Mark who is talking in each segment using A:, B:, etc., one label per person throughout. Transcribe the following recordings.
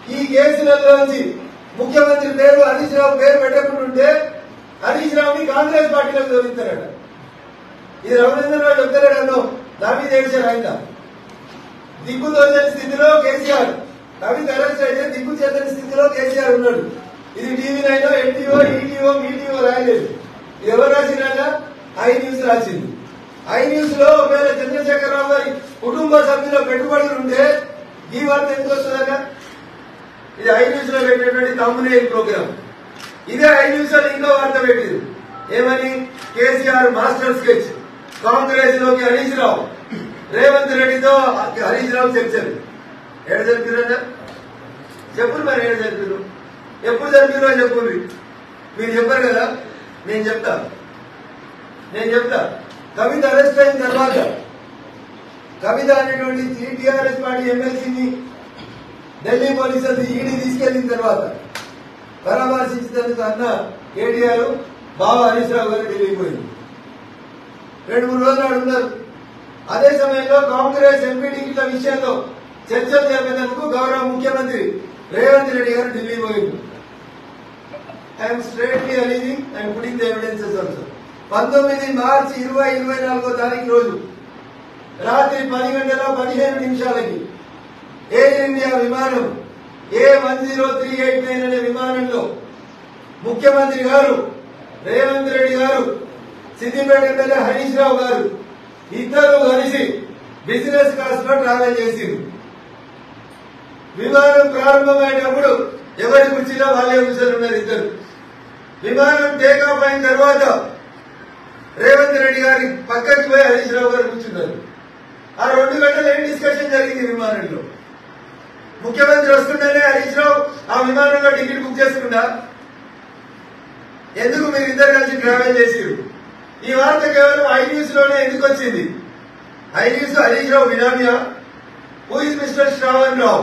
A: ఈ కేసులలోంచి ముఖ్యమంత్రి పేరు హరీష్ రావు పేరు పెట్టకుంటుంటే హరీష్ రావుని కాంగ్రెస్ పార్టీలోకి తొలగిస్తారట ఇది రఘునందన్ రావు చెప్తారో దాని మీద ఏడ్చారు ఆయన దిక్కు తోచని స్థితిలో కేసీఆర్ కవిత అరెస్ట్ అయితే దిక్కు చెందని స్థితిలో కేసీఆర్ ఉన్నాడు ఇది టీవీ నైన్ ఎన్టీఓ ఈటీఓ మీటీఓ రాయలేదు ఇది ఎవరు రాసిందట ఐ న్యూస్ రాసింది ఐ న్యూస్ లో ఒకవేళ చంద్రశేఖరరావు గారి కుటుంబ సభ్యుల పెట్టుబడులు ఉంటే ఈ వార్త ఎందుకు వస్తుందట ఇది ఐ న్యూస్ లో పెట్టినటువంటి తమ్మునేల్ ప్రోగ్రామ్ ఇదే ఐ న్యూస్ లో ఇంకో వార్త పెట్టింది ఏమని కేసీఆర్ మాస్టర్ స్కెచ్ కాంగ్రెస్ లోకి హరీష్ రావు రేవంత్ రెడ్డితో హరీష్ రావు చర్చలు ఏడు జరిపిరన్నా చెప్పురు మరి ఏడు జరిపిరు ఎప్పుడు జరిపిరో చెప్పుర్రి మీరు చెప్పారు కదా నేను చెప్తా నేను చెప్తా కవిత అరెస్ట్ అయిన తర్వాత కవిత అనేటువంటి టీఆర్ఎస్ పార్టీ ఎమ్మెల్సీని ఢిల్లీ పోలీసులు ఈడీ తీసుకెళ్లిన తర్వాత పరామర్శించినందుకు అన్న కేటీఆర్ బావ హరీష్ రావు గారు ఢిల్లీకి పోయింది రెండు మూడు రోజులు ఆడ ఉన్నారు అదే సమయంలో కాంగ్రెస్ ఎంపీ టికెట్ల విషయంలో చర్చలు జరిపేందుకు గౌరవ ముఖ్యమంత్రి రేవంత్ రెడ్డి గారు ఢిల్లీ పోయింది I'm straightly alleging and putting the evidences also పంతొమ్మిది మార్చి ఇరవై ఇరవై నాలుగో తారీఖు రోజు రాత్రి పది గంటల పదిహేను నిమిషాలకి ఎయిర్ ఇండియా విమానం A one zero three eight nine అనే విమానంలో ముఖ్యమంత్రి గారు రేవంత్ రెడ్డి గారు సిద్దిపేట ఎమ్మెల్యే హరీష్ రావు గారు ఇద్దరు కలిసి బిజినెస్ క్లాస్ లో ట్రావెల్ చేసింది విమానం ప్రారంభమైనప్పుడు ఎవరి కుర్చీలో వాళ్ళే కూర్చొని ఉన్నారు ఇద్దరు విమానం టేక్ ఆఫ్ అయిన తర్వాత రేవంత్ రెడ్డి గారి పక్కకి పోయి హరీష్ రావు గారు కూర్చున్నారు ఆ రెండు గంటలు ఏం డిస్కషన్ జరిగింది విమానంలో ముఖ్యమంత్రి వస్తుండేనే హరీష్ రావు ఆ విమానంలో టికెట్ బుక్ చేసుకున్నా ఎందుకు మీరు ఇద్దరు కలిసి ట్రావెల్ చేసిరు ఈ వార్త కేవలం ఐ న్యూస్ లోనే ఎందుకు వచ్చింది ఐ న్యూస్ హరీష్ రావు బినామియా who is mister Shravan Rao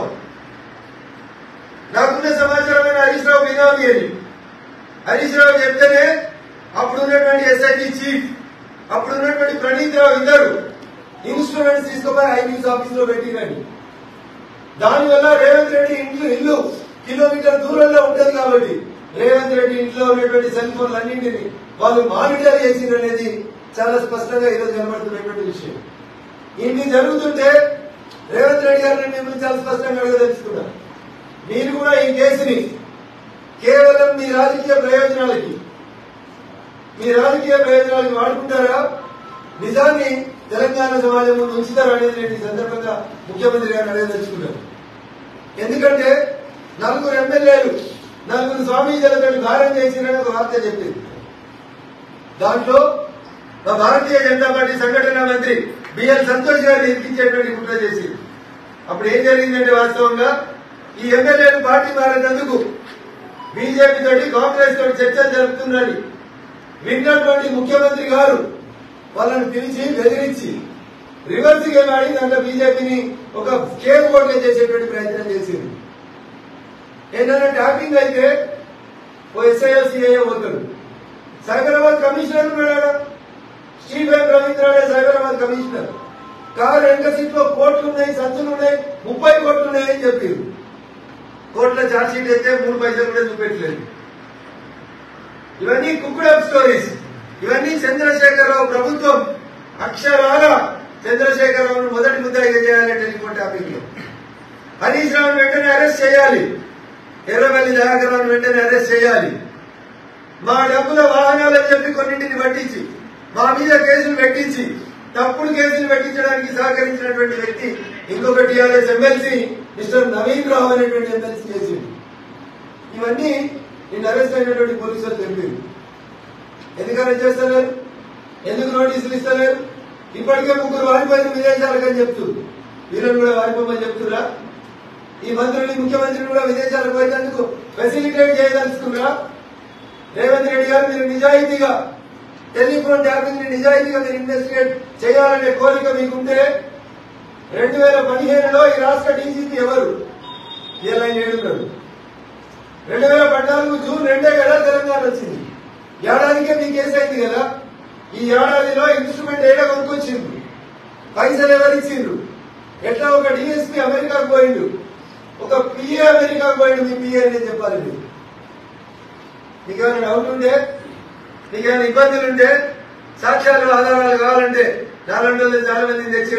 A: నాకున్న సమాచారం హరీష్ రావు బినామీ అని హరీష్ రావు చెప్తేనే అప్పుడు ఉన్నటువంటి ఎస్ఐటి చీఫ్ అప్పుడు ఉన్నటువంటి ప్రణీత్ రావు ఇద్దరు ఇన్స్ట్రుమెంట్స్ తీసుకుపోయి ఐ న్యూస్ ఆఫీస్ లో పెట్టిరండి దానివల్ల రేవంత్ రెడ్డి ఇంట్లో ఇల్లు కిలోమీటర్ దూరంలో ఉంటది కాబట్టి రేవంత్ రెడ్డి ఇంట్లో ఉన్నటువంటి సెల్ ఫోన్లు అన్నింటినీ వాళ్ళు మానిటర్ చేసిండ్రు అనేది చాలా స్పష్టంగా ఈరోజు కనబడుతున్నటువంటి విషయం ఇన్ని జరుగుతుంటే రేవంత్ రెడ్డి గారిని మిమ్మల్ని చాలా స్పష్టంగా అడగదలుచుకున్నా మీరు కూడా ఈ కేసుని కేవలం మీ రాజకీయ ప్రయోజనాలకి మీ రాజకీయ ప్రయోజనాలకి వాడుకుంటారా నిజాన్ని తెలంగాణ సమాజం ముందు ఉంచుతారా అనేది నేను ఈ సందర్భంగా ముఖ్యమంత్రి గారిని అడగదలుచుకున్నాను ఎందుకంటే నలుగురు ఎమ్మెల్యేలు నలుగురు స్వామీజీలతో భారం చేసిరని ఒక వార్త చెప్పింది దాంట్లో మా భారతీయ జనతా పార్టీ సంఘటన మంత్రి బిఎల్ సంతోష్ గారిని ఇరికించేటువంటి కుట్ర చేసి అప్పుడు ఏం జరిగిందంటే వాస్తవంగా ఈ ఎమ్మెల్యేలు పార్టీ మారేందుకు బీజేపీ తోటి కాంగ్రెస్ తోటి చర్చలు జరుపుతున్నది విన్నటువంటి ముఖ్యమంత్రి గారు వాళ్ళని పిలిచి బెదిరించి రివర్స్ గేమ్ ఆడి దాంట్లో బీజేపీని ఒక కేవ్ ఓట్గా చేసేటువంటి ప్రయత్నం చేసింది ఏంటంటే ట్యాపింగ్ అయితే ఓ ఎస్ఐఓ సిఐఓ పోతాడు సైబరాబాద్ కమిషనర్ ఉన్నాడా స్టీఫెన్ రవీంద్రాడే సైబరాబాద్ కమిషనర్ కారు వెనక సీట్లో కోట్లు ఉన్నాయి సంచులు ఉన్నాయి ముప్పై కోట్లు ఉన్నాయని చెప్పారు కోట్ల ఛార్జ్ షీట్ అయితే మూడు పైసలు కూడా చూపెట్టలేదు ఇవన్నీ కుక్కుడప్ స్టోరీస్ ఇవన్నీ చంద్రశేఖరరావు ప్రభుత్వం అక్షరాల చంద్రశేఖరరావును మొదటి ముద్దాయిగా చేయాలి టెలిఫోన్ టాపిక్ లో హరీష్ రావును వెంటనే అరెస్ట్ చేయాలి ఎర్రవల్లి దయాకరావును వెంటనే అరెస్ట్ చేయాలి మా డబ్బుల వాహనాలని చెప్పి కొన్నింటిని పట్టించి మా మీద కేసులు పెట్టించి తప్పుడు కేసులు పెట్టించడానికి సహకరించినటువంటి వ్యక్తి ఇంకొక TRS MLC mister Naveen Rao అనేటువంటి ఎమ్మెల్సీ చేసింది ఇవన్నీ నిన్న అరెస్ట్ అయినటువంటి పోలీసులు తెలిపారు ఎందుకు అరెస్ట్ చేస్తలేరు ఎందుకు నోటీసులు ఇస్తలేరు ఇప్పటికే ముగ్గురు వారిపోయిన విదేశాలకు అని చెప్తున్నారు వీళ్ళని కూడా వారిపోమని చెప్తున్నా ఈ మంత్రులు ముఖ్యమంత్రిని కూడా విదేశాలకు పోయేందుకు ఫెసిలిటేట్ చేయదలుచుకున్నా రేవంత్ రెడ్డి గారు మీరు నిజాయితీగా టెలిఫోన్ ట్యాపింగ్ ని నిజాయితీగా మీరు ఇన్వెస్టిగేట్ చేయాలనే కోరిక మీకుంటే రెండు వేల పదిహేనులో ఈ రాష్ట్ర డీజీపీ ఎవరు ఇలా ఏడున్నాడు రెండు వేల పద్నాలుగు జూన్ రెండే కదా తెలంగాణ వచ్చింది ఏడాదికే మీ కేసు అయింది కదా ఈ ఏడాదిలో ఇన్స్ట్రుమెంట్ ఏడా కొనుక్కొచ్చిండ్రు పైసలు ఎవరిచ్చిండ్రు ఎట్లా ఒక డిఎస్పీ అమెరికాకు పోయిండు ఒక పిఏ అమెరికాకు పోయింది మీ పిఏ అని చెప్పాలి మీరు నీకేమైనా డౌట్ ఉంటే నీకేమైనా ఇబ్బందులు ఉంటే సాక్ష్యాలు ఆధారాలు కావాలంటే నాలుగు వందలు చాలా మంది తెచ్చి